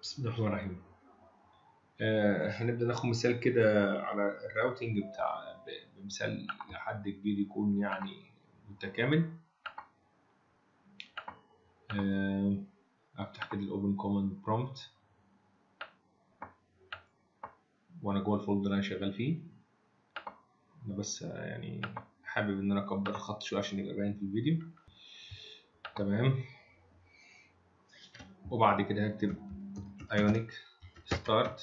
بسم الله الرحمن الرحيم آه هنبدأ ناخد مثال كده على الراوتينج بتاع ب- بمثال لحد كبير يكون يعني متكامل آه افتح كده الاوبن كوماند برومبت وانا جوه الفولدر اللي انا شغال فيه انا بس آه، يعني حابب ان انا اكبر الخط شويه عشان يبقى باين في الفيديو تمام وبعد كده هكتب ionic start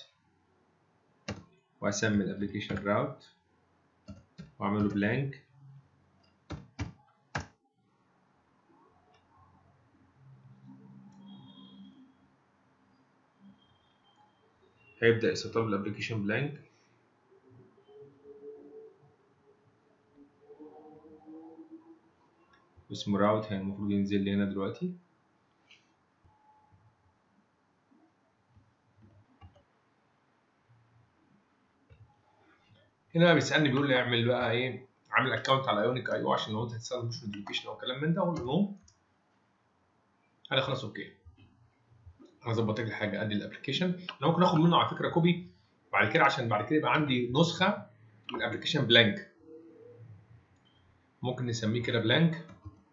واسمي الابلكيشن route واعمله blank هيبدأ يسطب الابلكيشن blank اسمه route هي المفروض ينزل لي هنا دلوقتي هنا بقى بيسألني بيقول لي اعمل بقى ايه عامل اكونت على ايونيك اي او عشان لو انت هتستخدم مش نوتيفيكيشن او كلام من ده اقول له نو انا خلاص اوكي انا ظبطت لي حاجه ادي الابلكيشن انا ممكن اخد منه على فكره كوبي بعد كده عشان بعد كده يبقى عندي نسخه من الابلكيشن بلانك ممكن نسميه كده بلانك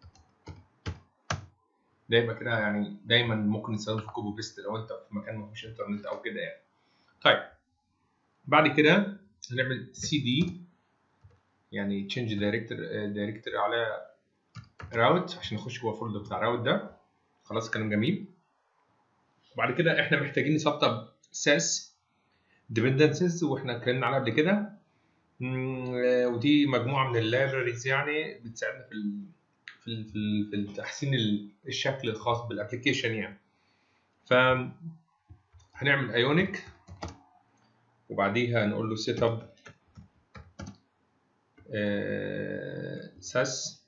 ده يبقى كده يعني دايما ممكن نستخدمه في كوبي بيست لو انت في مكان ما فيهوش انترنت او كده يعني طيب بعد كده هنعمل سي دي يعني تشينج دايركتور دايركتور على راوت عشان نخش جوه الفولدر بتاع الراوت ده خلاص كلام جميل وبعد كده احنا محتاجين نسطب ساس ديبندنسز واحنا اتكلمنا عليها قبل كده مم، آه، ودي مجموعه من اللايبراريز يعني بتساعدنا في ال في ال في, ال في تحسين ال- الشكل الخاص بالابلكيشن يعني ف هنعمل ايونيك وبعديها نقول له سيت اب ساس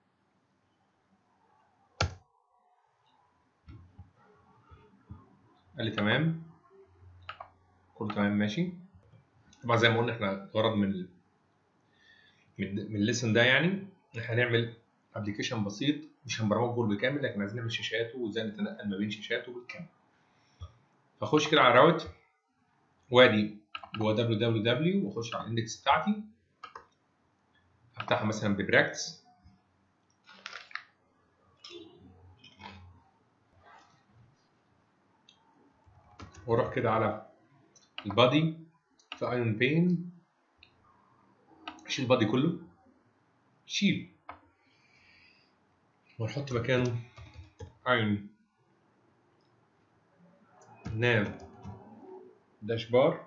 قال لي تمام كله تمام ماشي طبعا زي ما قلنا احنا الغرض من ال- من من الليسن ده يعني احنا هنعمل ابلكيشن بسيط مش هنبرمجه كله بالكامل لكن عايزين نعمل شاشاته وازاي نتنقل ما بين شاشاته بالكامل فاخش كده على الراوت وادي جوه www واخش على الاندكس بتاعتي افتحها مثلا ببراكتس واروح كده على البادي في ايون بين اشيل البادي كله شيل ونحط مكانه ايون ناف داش بار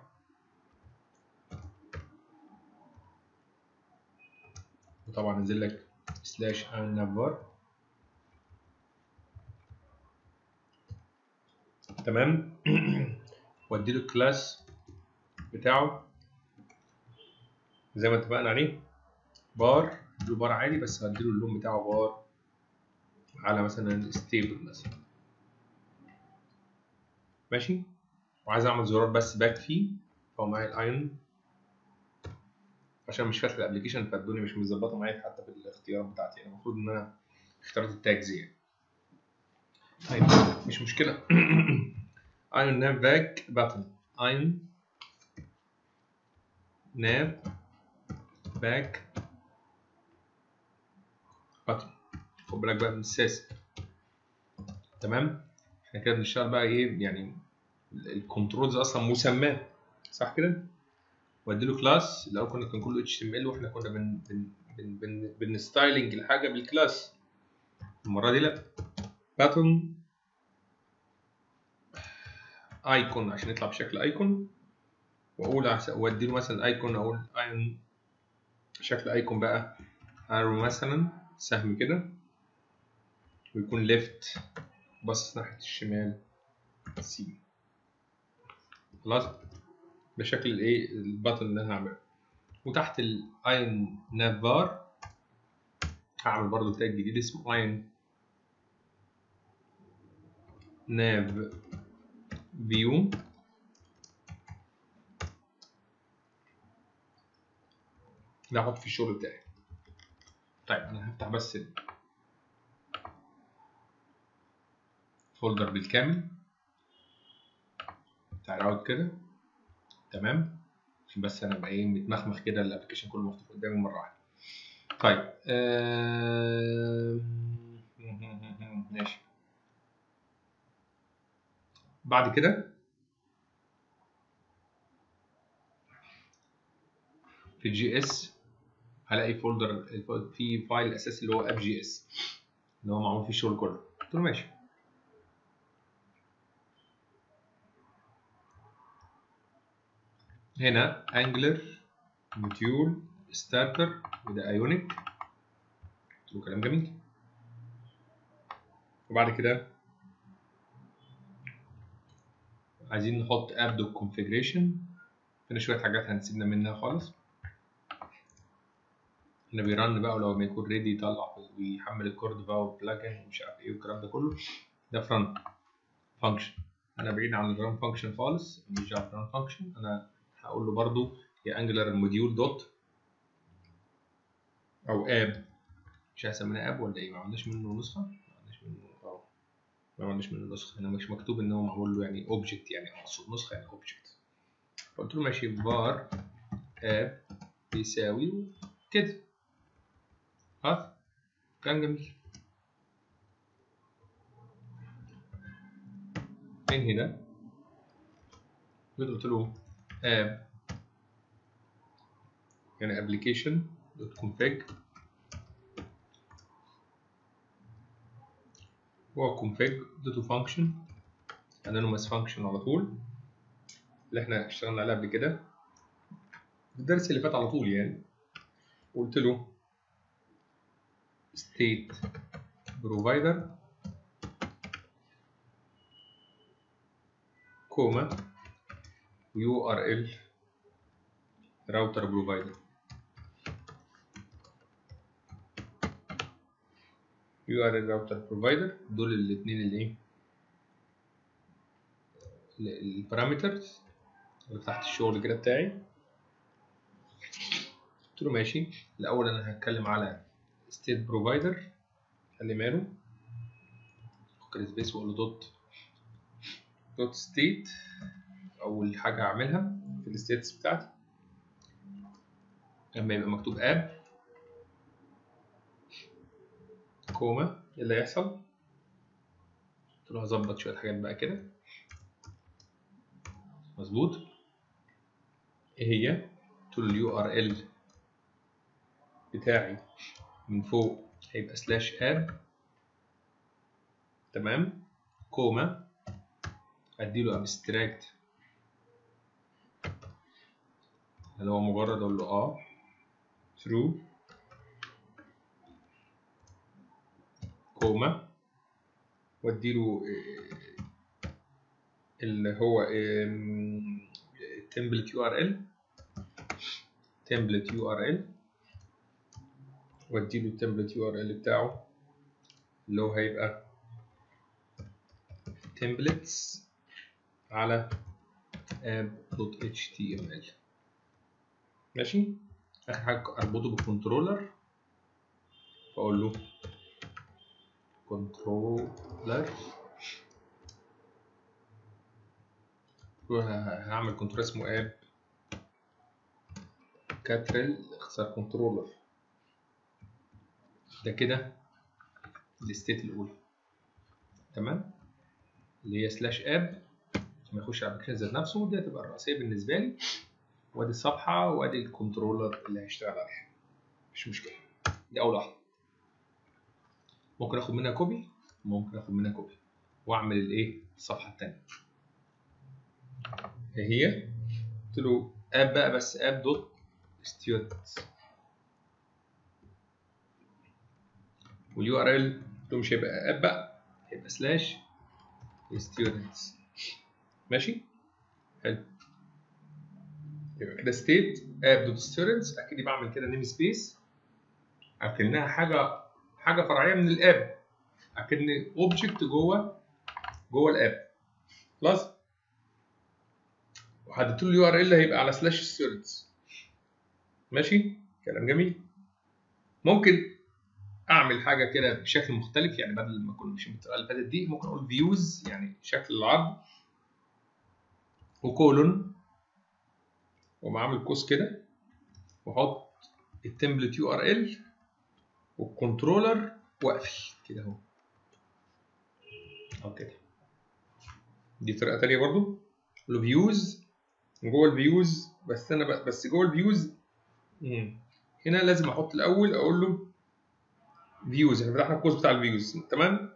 وطبعا نزل لك سلاش ايون ناف بار تمام وادي له الكلاس بتاعه زي ما اتفقنا عليه بار اديله بار عادي بس هديله اللون بتاعه بار على مثلا ستيبل مثلا ماشي وعايز اعمل زرار بس باك فيه فهو معايا الايون عشان مش فاتح الابلكيشن فالدنيا مش متظبطه معايا حتى في الاختيارات بتاعتي يعني المفروض ان انا اخترت التاجز يعني طيب مش مشكله ايون ناف باك باتن ايون ناف باك باتن خد بالك بقى من الساس تمام احنا كده بنشتغل بقى ايه يعني الكنترولز اصلا مسماه صح كده وادي له كلاس الاول كنا كان كله اتش ام ال واحنا كنا بن بن بن بن بنستايلنج الحاجه بالكلاس المره دي لا باتون ايكون عشان يطلع بشكل ايكون واقول عس- وادي له مثلا ايكون اقول ايون شكل ايكون بقى ارو مثلا سهم كده ويكون ليفت باصص ناحيه الشمال سي خلاص ده شكل الايه الباتن اللي انا هعمله وتحت الاين ناف بار هعمل برضو تاج جديد اسمه اين ناف فيو ده هحط في الشغل بتاعي طيب انا هفتح بس فولدر بالكامل بتاع الراوت كده تمام عشان بس انا ابقى ايه متمخمخ كده الابلكيشن كله مفتوح قدامي مره واحده طيب آه... ماشي بعد كده في جي اس هلاقي فولدر في فايل اساسي اللي هو اب جي اس اللي هو معمول فيه الشغل كله قلت له ماشي هنا انجلر موديول ستارتر وده ايونيك قلت له كلام جميل وبعد كده عايزين نحط اب دوت كونفيجريشن هنا شويه حاجات هنسيبنا منها خالص هنا بيرن بقى ولو ما يكون ريدي يطلع ويحمل الكورد بقى والبلاجن ومش عارف ايه والكلام ده كله ده فرونت فانكشن انا بعيد عن الران فانكشن خالص مش دعوه ران فانكشن انا هقول له برضو يا انجلر موديول دوت او اب مش هسميها اب ولا ايه ما عملناش منه نسخه ما عملناش منه اه ما عملناش منه نسخه هنا مش مكتوب ان هو معمول له يعني اوبجكت يعني مقصود نسخه يعني اوبجكت قلت له ماشي var اب بيساوي كده خلاص كان جميل من هنا جيت قلت له اب يعني application دوت config هو config دوت function anonymous function على طول اللي احنا اشتغلنا عليه قبل كده الدرس اللي فات على طول يعني قلت له state provider كوما URL router provider URL router provider دول الاثنين الايه البارامترز اللي تحت الشغل كده بتاعي قلت له ماشي الاول انا هتكلم على state provider خلي ماله فكر سبيس واقول له دوت دوت ستيت اول حاجه هعملها في الستيتس بتاعتي لما يبقى مكتوب اب كوما ايه اللي هيحصل قلت له هظبط شويه حاجات بقى كده مظبوط ايه هي قلت له اليو ار ال بتاعي من فوق هيبقى سلاش اب تمام كوما اديله ابستراكت اللي هو مجرد اقول له اه true كوما واديله اللي هو template URL template URL واديله التمبلت يو ار ال بتاعه اللي هو هيبقى templates على app.html ماشي اخر حاجه اربطه بالكنترولر فاقول له كنترولر هعمل كنترول اسمه اب كاترل اختصار كنترولر ده كده الستيت الاولى تمام اللي هي سلاش اب عشان ما يخش على الابلكيشن ذات نفسه دي هتبقى الرئيسيه بالنسبه لي وادي الصفحه وادي الكنترولر اللي هيشتغل عليها مش مشكله دي اول واحده ممكن اخد منها كوبي ممكن اخد منها كوبي واعمل الايه الصفحه الثانيه هي قلت له اب بقى بس اب دوت ستودنتس واليو ار ال قلت له مش هيبقى اب بقى هيبقى سلاش ستودنتس ماشي حلو يبقى كده ستيت اب دوت ستودنتس اكيد بعمل كده نيم سبيس اكنها حاجه حاجه فرعيه من الاب اكن اوبجكت جوه جوه الاب خلاص وحددت له اليو ار ال هيبقى على سلاش ستودنتس ماشي كلام جميل ممكن اعمل حاجه كده بشكل مختلف يعني بدل ما كنا ماشيين بالطريقه اللي فاتت دي ممكن اقول فيوز يعني شكل العرض وكولون وأقوم عامل قوس كده واحط التمبلت يو ار ال والكنترولر واقفل كده اهو او كده دي طريقه تانية برضو له فيوز جوه الفيوز بس انا ب... بس جوه الفيوز هنا لازم احط الاول اقول له فيوز احنا فتحنا القوس بتاع الفيوز تمام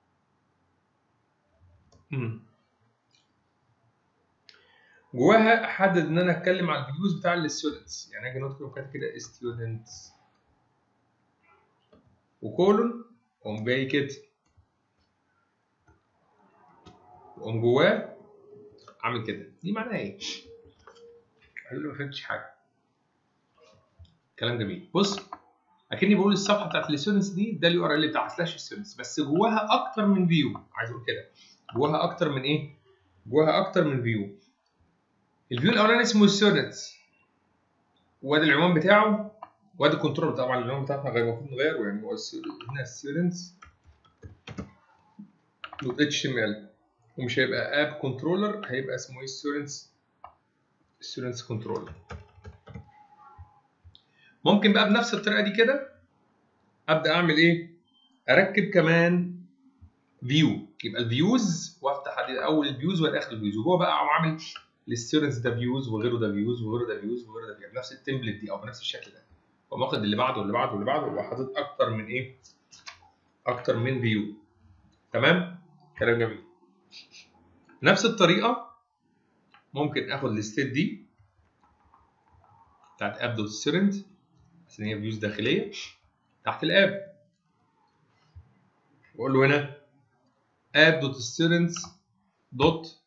مم. جواها احدد ان انا اتكلم عن الفيوز بتاع الستودنتس يعني اجي نكتب كده كده ستودنتس وكولون واقوم جاي كده واقوم جواه عامل كده دي معناها ايه؟ قال له ما فهمتش حاجه كلام جميل بص اكني بقول الصفحه بتاعت الستودنتس دي ده اليو ار ال بتاع سلاش ستودنتس بس جواها اكتر من فيو عايز اقول كده جواها اكتر من ايه؟ جواها اكتر من فيو الفيو الاولاني اسمه ستودنتس وادي العنوان بتاعه وادي الكنترول طبعا العنوان بتاعنا غير المفروض نغيره يعني هو هنا ستودنتس دوت اتش ام ال ومش هيبقى اب كنترولر هيبقى اسمه ايه ستودنتس ستودنتس كنترولر ممكن بقى بنفس الطريقه دي كده ابدا اعمل ايه اركب كمان فيو يبقى الفيوز وافتح اول الفيوز وادي اخر الفيوز وجوه بقى اقوم عامل الستودنتس ده فيوز وغيره ده فيوز وغيره ده فيوز وغيره ده فيوز بنفس التمبلت دي او بنفس الشكل ده واقوم واخد اللي بعده واللي بعده واللي بعده وحاطط اكتر من ايه اكتر من فيو تمام كلام جميل نفس الطريقه ممكن اخد الستيت دي بتاعت اب دوت ستودنت عشان هي فيوز داخليه تحت الاب واقول له هنا اب دوت ستودنتس دوت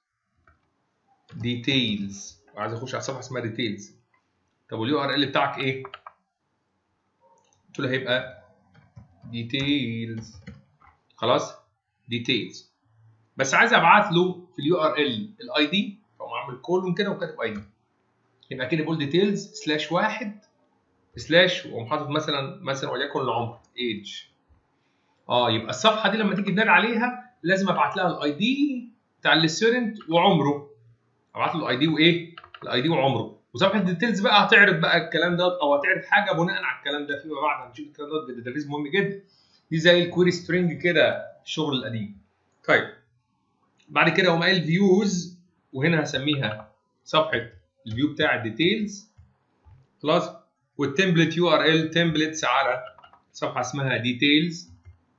ديتيلز وعايز اخش على صفحه اسمها ديتيلز طب واليو ار ال بتاعك ايه؟ قلت له هيبقى ديتيلز خلاص ديتيلز بس عايز ابعت له في اليو ار ال الاي دي فاقوم عامل كولون كده وكاتب اي دي يبقى كده بقول ديتيلز سلاش واحد سلاش واقوم حاطط مثلا مثلا وليكن العمر ايج اه يبقى الصفحه دي لما تيجي تنادي عليها لازم ابعت لها الاي دي بتاع الستودنت وعمره ابعت له الاي دي وايه؟ الاي دي وعمره وصفحه الديتيلز بقى هتعرض بقى الكلام دوت او هتعرض حاجه بناء على الكلام ده فيما بعد هنشوف الكلام دوت بالداتابيز مهم جدا دي زي الكويري سترينج كده الشغل القديم طيب بعد كده اقوم قايل فيوز وهنا هسميها صفحه الفيو بتاع الديتيلز خلاص والتمبلت يو ار ال تمبلتس على صفحه اسمها ديتيلز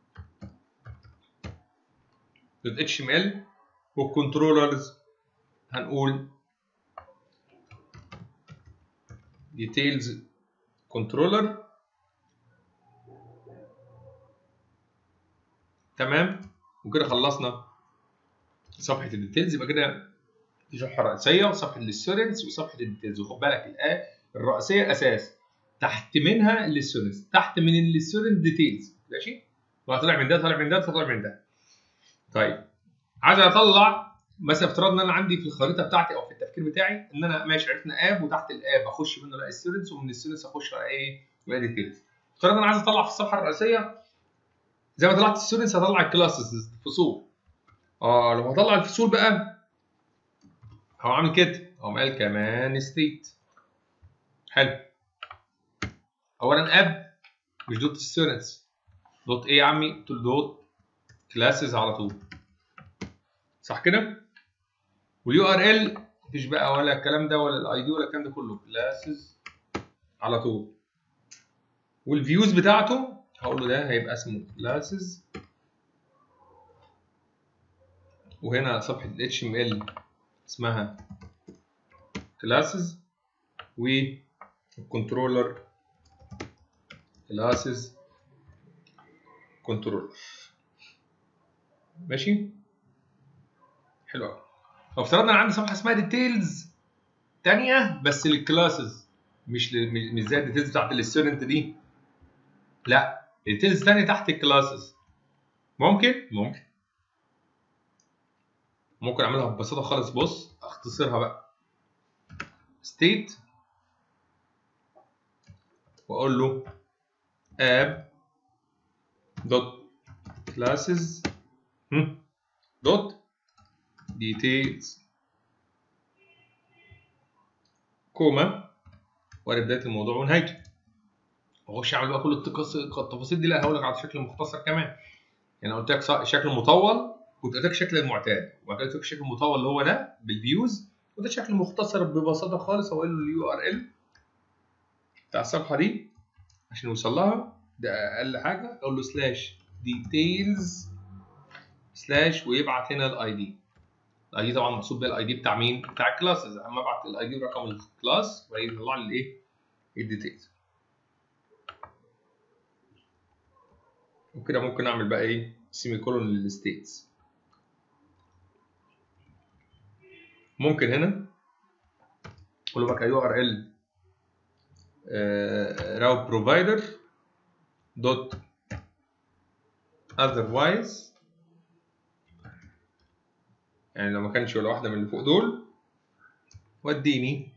دوت اتش ام ال والكنترولرز هنقول details controller تمام وكده خلصنا صفحه الديتيلز يبقى كده دي صفحه رئيسيه وصفحه الستودنتس وصفحه الديتيلز وخد بالك الآ الرئيسيه اساس تحت منها الستودنتس تحت من الستودنت ديتيلز ماشي وهطلع من ده طالع من ده طالع من ده طيب عايز اطلع مثلا افترضنا ان انا عندي في الخريطه بتاعتي او في التفكير بتاعي ان انا ماشي عرفنا اب وتحت الاب اخش منه الاقي ستودنتس ومن الستودنتس اخش على ايه؟ الاقي ديتيلز. افترضنا ان انا عايز اطلع في الصفحه الرئيسيه زي ما طلعت الستودنتس هطلع الكلاسز الفصول. اه لو هطلع الفصول بقى هو عامل كده هو قال كمان ستيت. حلو. اولا اب مش دوت ستودنتس دوت ايه يا عمي؟ قلت له دوت كلاسز على طول. صح كده؟ واليو ار ال مفيش بقى ولا الكلام ده ولا الاي دي ولا الكلام ده كله كلاسز على طول والفيوز بتاعته هقول له ده هيبقى اسمه كلاسز وهنا صفحه ال HTML اسمها كلاسز والكنترولر كلاسز كنترولر ماشي حلو قوي لو افترضنا انا عندي صفحه اسمها ديتيلز تانية بس للكلاسز مش ل... مش زي الديتيلز بتاعت الستودنت دي لا الديتيلز تانية تحت الكلاسز ممكن ممكن ممكن اعملها ببساطه خالص بص اختصرها بقى state واقول له app dot classes dot details كوما وادي بدايه الموضوع ونهايته واخش اعمل بقى كل التقص- التفاصيل دي لا هقول لك على شكل مختصر كمان يعني قلت لك ص- شكل مطول وقلت لك شكل المعتاد وبعد كده قلت لك شكل مطول اللي هو ده بالفيوز وده شكل مختصر ببساطه خالص هقول له اليو ار ال بتاع الصفحه دي عشان يوصل لها ده اقل حاجه اقول له سلاش ديتيلز سلاش ويبعت هنا الاي دي الاي دي طبعا مقصود بيها الاي دي بتاع مين؟ بتاع الكلاسز اما ابعت الاي دي رقم الكلاس ويطلع لي الايه؟ الديتيلز وكده ممكن اعمل بقى ايه؟ سيمي كولون للستيتس ممكن هنا اقول له بقى يو ار ال راوت بروفايدر دوت otherwise يعني لو ما كانش ولا واحدة من اللي فوق دول وديني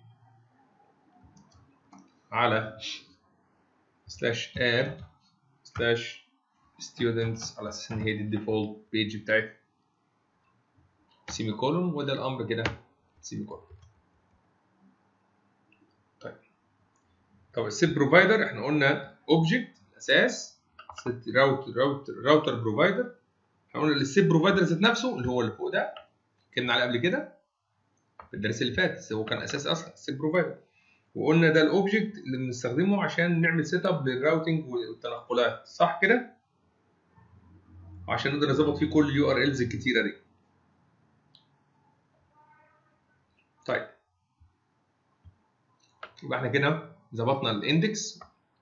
على سلاش اب سلاش ستودنتس على اساس ان هي دي الديفولت بيج بتاعتي سيمي كولون وده الامر كده سيمي كولون طيب طب السيب بروفايدر احنا قلنا اوبجكت الاساس راوتر راوتر راوتر بروفايدر احنا قلنا السيب بروفايدر ذات نفسه اللي هو اللي فوق ده اتكلمنا عليه قبل كده في الدرس اللي فات هو كان اساس اصلا السيب بروفايدر وقلنا ده الاوبجكت اللي بنستخدمه عشان نعمل سيت اب للراوتنج والتنقلات صح كده وعشان نقدر نظبط فيه كل اليو ار الز الكتيره دي طيب يبقى احنا كده ظبطنا الاندكس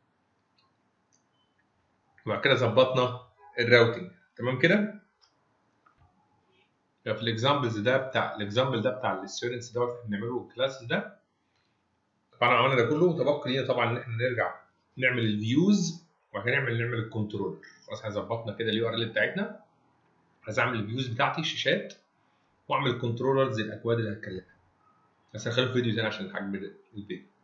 وبعد كده ظبطنا الراوتنج تمام كده في الاكزامبلز ده بتاع الاكزامبل ده بتاع الستودنتس دوت احنا بنعمله الكلاسز ده طبعا عملنا ده كله تبقى لينا طبعا ان احنا نرجع نعمل الفيوز وبعد كده نعمل نعمل الكنترول خلاص احنا ظبطنا كده اليو ار ال بتاعتنا عايز اعمل الفيوز بتاعتي الشاشات واعمل كنترولرز الاكواد اللي هتكلمها بس هخلي فيديو تاني عشان حجم الفيديو